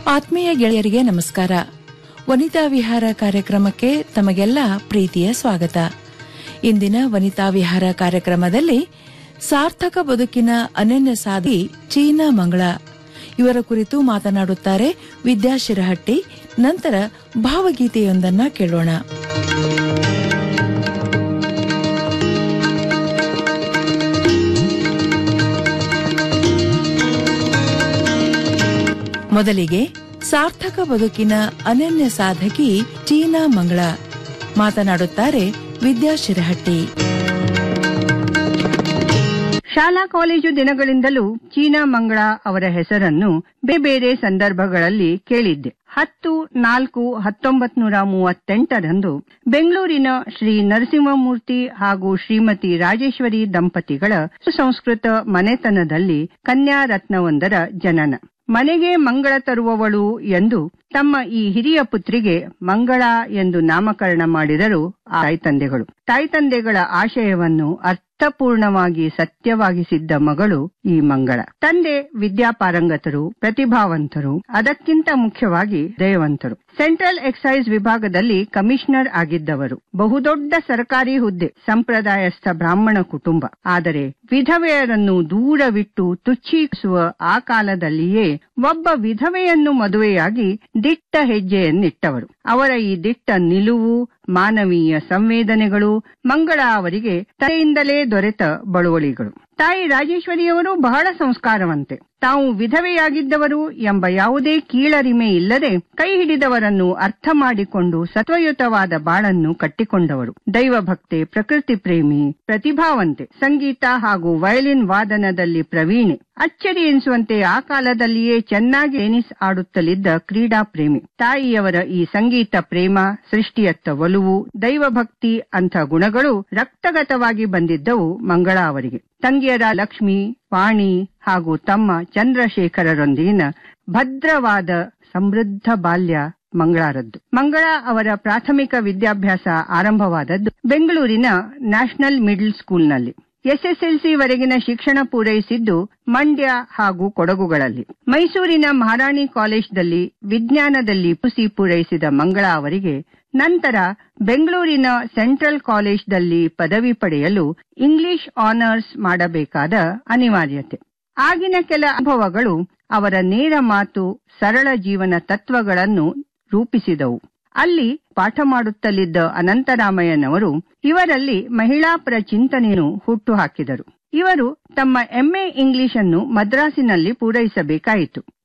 ಆತ್ಮೀಯ ಗೆಳೆಯರಿಗೆ ನಮಸ್ಕಾರ ವನಿತಾ ವಿಹಾರ ಕಾರ್ಯಕ್ರಮಕ್ಕೆ ತಮಗೆಲ್ಲ ಪ್ರೀತಿಯ ಸ್ವಾಗತ ಇಂದಿನ ವನಿತಾ ವಿಹಾರ ಕಾರ್ಯಕ್ರಮದಲ್ಲಿ ಸಾರ್ಥಕ ಬದುಕಿನ ಅನನ್ಯ ಸಾಧಿ ಚೀನಾ ಮಂಗಳ ಇವರ ಕುರಿತು ಮಾತನಾಡುತ್ತಾರೆ ವಿದ್ಯಾ ಶಿರಹಟ್ಟಿ ನಂತರ ಭಾವಗೀತೆಯೊಂದನ್ನ ಕೇಳೋಣ ಮೊದಲಿಗೆ ಸಾರ್ಥಕ ಬದುಕಿನ ಅನನ್ಯ ಸಾಧಕಿ ಚೀನಾ ಮಂಗಳ ಮಾತನಾಡುತ್ತಾರೆ ವಿದ್ಯಾ ಶಿರಹಟ್ಟಿ ಶಾಲಾ ಕಾಲೇಜು ದಿನಗಳಿಂದಲೂ ಚೀನಾ ಮಂಗಳ ಅವರ ಹೆಸರನ್ನು ಬೇರೆ ಬೇರೆ ಸಂದರ್ಭಗಳಲ್ಲಿ ಕೇಳಿದ್ದೆ ಹತ್ತು ನಾಲ್ಕು ಹತ್ತೊಂಬತ್ ನೂರ ಮೂವತ್ತೆಂಟರಂದು ಬೆಂಗಳೂರಿನ ಶ್ರೀ ನರಸಿಂಹಮೂರ್ತಿ ಹಾಗೂ ಶ್ರೀಮತಿ ರಾಜೇಶ್ವರಿ ದಂಪತಿಗಳ ಸುಸಂಸ್ಕೃತ ಮನೆತನದಲ್ಲಿ ಕನ್ಯಾ ರತ್ನವೊಂದರ ಜನನ ಮನೆಗೆ ಮಂಗಳ ತರುವವಳು ಎಂದು ತಮ್ಮ ಈ ಹಿರಿಯ ಪುತ್ರಿಗೆ ಮಂಗಳ ಎಂದು ನಾಮಕರಣ ಮಾಡಿದರು ಆ ತಾಯ್ತಂದೆಗಳು ತಾಯ್ತಂದೆಗಳ ಆಶಯವನ್ನು ಅರ್ಥಪೂರ್ಣವಾಗಿ ಸತ್ಯವಾಗಿಸಿದ್ದ ಮಗಳು ಈ ಮಂಗಳ ತಂದೆ ವಿದ್ಯಾಪಾರಂಗತರು ಪ್ರತಿಭಾವಂತರು ಅದಕ್ಕಿಂತ ಮುಖ್ಯವಾಗಿ ದಯವಂತರು ಸೆಂಟ್ರಲ್ ಎಕ್ಸೈಸ್ ವಿಭಾಗದಲ್ಲಿ ಕಮಿಷನರ್ ಆಗಿದ್ದವರು ಬಹುದೊಡ್ಡ ಸರ್ಕಾರಿ ಹುದ್ದೆ ಸಂಪ್ರದಾಯಸ್ಥ ಬ್ರಾಹ್ಮಣ ಕುಟುಂಬ ಆದರೆ ವಿಧವೆಯರನ್ನು ದೂರವಿಟ್ಟು ತುಚ್ಛಿಸುವ ಆ ಕಾಲದಲ್ಲಿಯೇ ಒಬ್ಬ ವಿಧವೆಯನ್ನು ಮದುವೆಯಾಗಿ ದಿಟ್ಟ ಹೆಜ್ಜೆಯನ್ನಿಟ್ಟವರು ಅವರ ಈ ದಿಟ್ಟ ನಿಲುವು ಮಾನವೀಯ ಸಂವೇದನೆಗಳು ಮಂಗಳ ಅವರಿಗೆ ತಲೆಯಿಂದಲೇ ದೊರೆತ ಬಳುವಳಿಗಳು ತಾಯಿ ರಾಜೇಶ್ವರಿಯವರು ಬಹಳ ಸಂಸ್ಕಾರವಂತೆ ತಾವು ವಿಧವೆಯಾಗಿದ್ದವರು ಎಂಬ ಯಾವುದೇ ಕೀಳರಿಮೆ ಇಲ್ಲದೆ ಕೈ ಹಿಡಿದವರನ್ನು ಅರ್ಥ ಮಾಡಿಕೊಂಡು ಸತ್ವಯುತವಾದ ಬಾಳನ್ನು ಕಟ್ಟಿಕೊಂಡವರು ದೈವಭಕ್ತೆ ಪ್ರಕೃತಿ ಪ್ರೇಮಿ ಪ್ರತಿಭಾವಂತೆ ಸಂಗೀತ ಹಾಗೂ ವಯಲಿನ್ ವಾದನದಲ್ಲಿ ಪ್ರವೀಣೆ ಅಚ್ಚರಿ ಎನಿಸುವಂತೆ ಆ ಕಾಲದಲ್ಲಿಯೇ ಚೆನ್ನಾಗಿ ಟೆನಿಸ್ ಆಡುತ್ತಲಿದ್ದ ಕ್ರೀಡಾ ಪ್ರೇಮಿ ತಾಯಿಯವರ ಈ ಸಂಗೀತ ಪ್ರೇಮ ಸೃಷ್ಟಿಯತ್ತ ಒಲುವು ದೈವಭಕ್ತಿ ಅಂಥ ಗುಣಗಳು ರಕ್ತಗತವಾಗಿ ಬಂದಿದ್ದವು ಮಂಗಳ ಅವರಿಗೆ ತಂಗಿಯರ ಲಕ್ಷ್ಮಿ ವಾಣಿ ಹಾಗೂ ತಮ್ಮ ಚಂದ್ರಶೇಖರರೊಂದಿಗಿನ ಭದ್ರವಾದ ಸಮೃದ್ಧ ಬಾಲ್ಯ ಮಂಗಳಾರದ್ದು ಮಂಗಳ ಅವರ ಪ್ರಾಥಮಿಕ ವಿದ್ಯಾಭ್ಯಾಸ ಆರಂಭವಾದದ್ದು ಬೆಂಗಳೂರಿನ ನ್ಯಾಷನಲ್ ಮಿಡ್ಲ್ ಸ್ಕೂಲ್ನಲ್ಲಿ ಎಸ್ಎಸ್ಎಲ್ಸಿ ವರೆಗಿನ ಶಿಕ್ಷಣ ಪೂರೈಸಿದ್ದು ಮಂಡ್ಯ ಹಾಗೂ ಕೊಡಗುಗಳಲ್ಲಿ ಮೈಸೂರಿನ ಮಹಾರಾಣಿ ಕಾಲೇಜ್ನಲ್ಲಿ ವಿಜ್ಞಾನದಲ್ಲಿ ಪುಸಿ ಪೂರೈಸಿದ ಮಂಗಳ ಅವರಿಗೆ ನಂತರ ಬೆಂಗಳೂರಿನ ಸೆಂಟ್ರಲ್ ಕಾಲೇಜ್ನಲ್ಲಿ ಪದವಿ ಪಡೆಯಲು ಇಂಗ್ಲಿಷ್ ಆನರ್ಸ್ ಮಾಡಬೇಕಾದ ಅನಿವಾರ್ಯತೆ ಆಗಿನ ಕೆಲ ಅನುಭವಗಳು ಅವರ ನೇರ ಮಾತು ಸರಳ ಜೀವನ ತತ್ವಗಳನ್ನು ರೂಪಿಸಿದವು ಅಲ್ಲಿ ಪಾಠ ಮಾಡುತ್ತಲಿದ್ದ ಅನಂತರಾಮಯ್ಯನವರು ಇವರಲ್ಲಿ ಮಹಿಳಾಪರ ಚಿಂತನೆಯನ್ನು ಹುಟ್ಟುಹಾಕಿದರು ಇವರು ತಮ್ಮ ಎಂಎ ಇಂಗ್ಲಿಷ್ ಅನ್ನು ಮದ್ರಾಸಿನಲ್ಲಿ ಪೂರೈಸಬೇಕಾಯಿತು